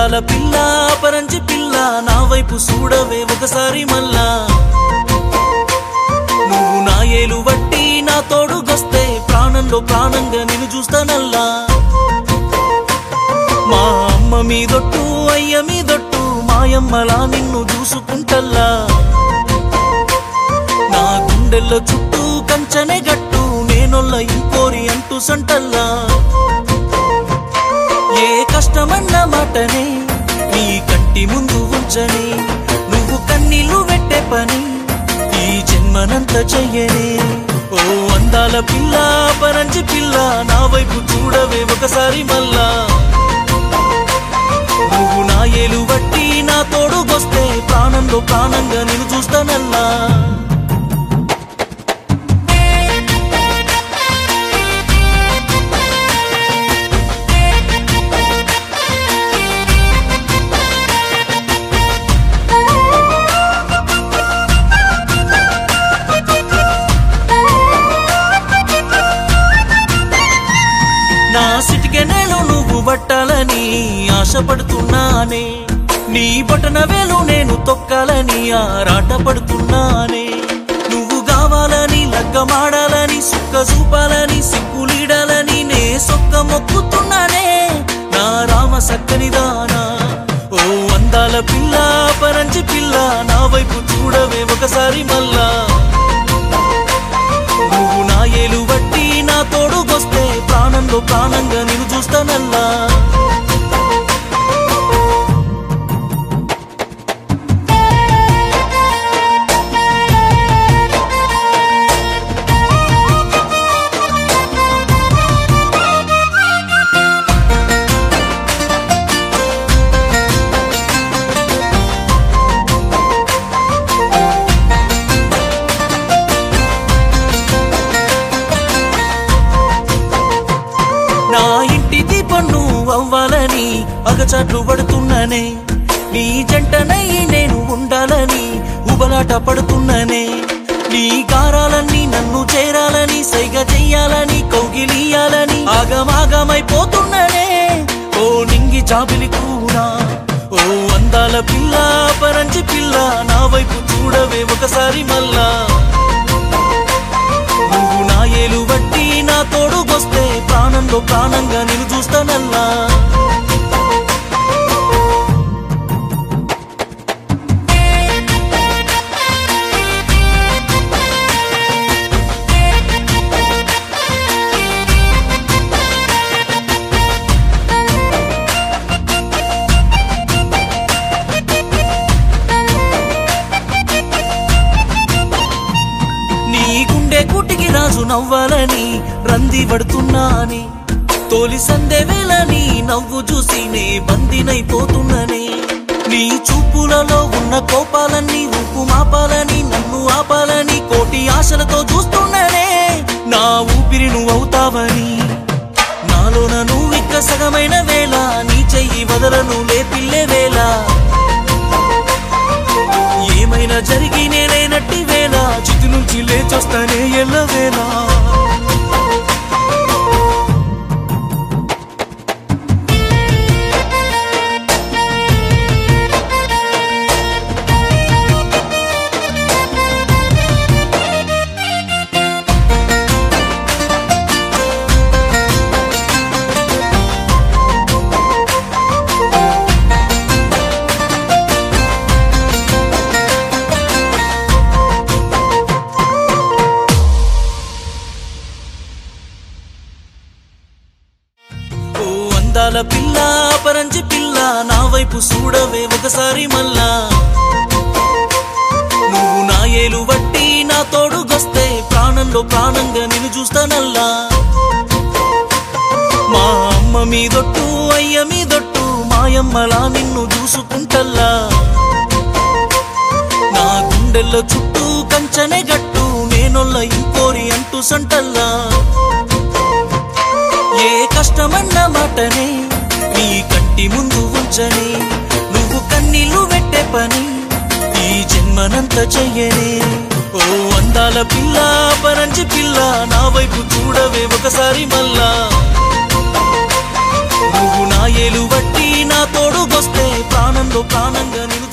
అందాల పిల్ల పరంజి పిల్ల నా వైపు చూడవే ఒకసారి మళ్ళా నువ్వు నా ఏలు వట్టి నా తోడుగొస్తే ప్రాణంలో ప్రాణంగా నిన్ను చూస్తానల్లా మా అమ్మ మీదొట్టు అయ్య మీదొట్టు మాయమ్మలా నిన్ను చూసుకుంటల్లా నా గుండెల్లో చుట్టూ కంచనే గట్టు నేనొల్ల ఇంకోరి అంటూ సంటల్లా ఏ కష్టమన్న మాటనే నీ కంటి ముందు ఉంచని నువ్వు కన్నీళ్లు పెట్టే పని ఈ జన్మనంత చెయ్యనే ఓ అందాల పిల్ల పరంజి పిల్ల నా వైపు చూడవే ఒకసారి మళ్ళా నువ్వు నా ఏలు బట్టి నా తోడుకొస్తే ప్రాణంలో ప్రాణంగా నేను చూస్తానల్లా నా సిటికెనేలు నువ్వు పట్టాలని ఆశపడుతున్నానే నీ బొటన వేలు నేను తొక్కాలని ఆరాట పడుతున్నానే నువ్వు కావాలని లగ్గమాడాలని సుక్క చూపాలని సిగ్గులీడాలని నే సొక్క మొక్కుతున్నానే నా రామ సక్కని దానా ఓ అందాల పిల్ల పరంజి పిల్ల నా వైపు చూడవే ఒకసారి మళ్ళా నువ్వు నా ఏలు బట్టి నా తోడుకొస్తే ప్రాణంలో ప్రాణంగా నేను చూస్తానల్లా నా ఇంటి దీపం నువ్వు అవ్వాలని అగచాట్లు పడుతున్నానే నీ జంటనై నేను ఉండాలని ఉబలాట పడుతున్నానే నీ గారాలన్నీ నన్ను చేరాలని సైగ చెయ్యాలని కౌగిలియాలని ఆగమాగమైపోతున్నానే ఓ నింగి జాబిలి కూడా ఓ అందాల పిల్ల పరంజి పిల్ల నా వైపు చూడవే ఒకసారి మళ్ళా నువ్వు నా ఏలు బట్టి నా తోడుకొస్తే ప్రాణంలో ప్రాణంగా నేను చూస్తానల్లా నీ గుండె కుటికి రాజు నవ్వాలని రంది పడుతున్నాని తోలి సందే వేళని నవ్వు చూసి నే బందినైపోతున్ననే నీ చూపులలో ఉన్న కోపాలన్నీ రూపు మాపాలని నన్ను ఆపాలని కోటి ఆశలతో చూస్తున్నానే నా ఊపిరి నువ్వు అవుతావని నాలోన నువ్విక్క సగమైన వేళ నీ చెయ్యి వదలను లేపిల్లే వేళ ఏమైనా జరిగి నేనైనట్టి వేళ చితి నుంచి లేచొస్తానే ఎల్లవేళ ఓ అందాల పిల్ల పరంజి పిల్ల నా వైపు చూడవే ఒకసారి మళ్ళా నువ్వు నా ఏలు బట్టి నా తోడుగొస్తే ప్రాణంలో ప్రాణంగా నిన్ను చూస్తానల్లా మా అమ్మ మీదొట్టు అయ్య మీదొట్టు మాయమ్మలా నిన్ను చూసుకుంటల్లా నా గుండెల్లో చుట్టూ కంచనే గట్టు నేనొల్ల ఇంకోరి అంటూ సంటల్లా ఏ కష్టమన్న మాటనే నీ కంటి ముందు ఉంచని నువ్వు కన్నీళ్లు పెట్టే పని ఈ జన్మనంత చెయ్యనే ఓ అందాల పిల్ల పరంజి పిల్ల నా వైపు చూడవే ఒకసారి మళ్ళా నువ్వు నా ఏలు బట్టి నా తోడుకొస్తే ప్రాణంగా నిన్ను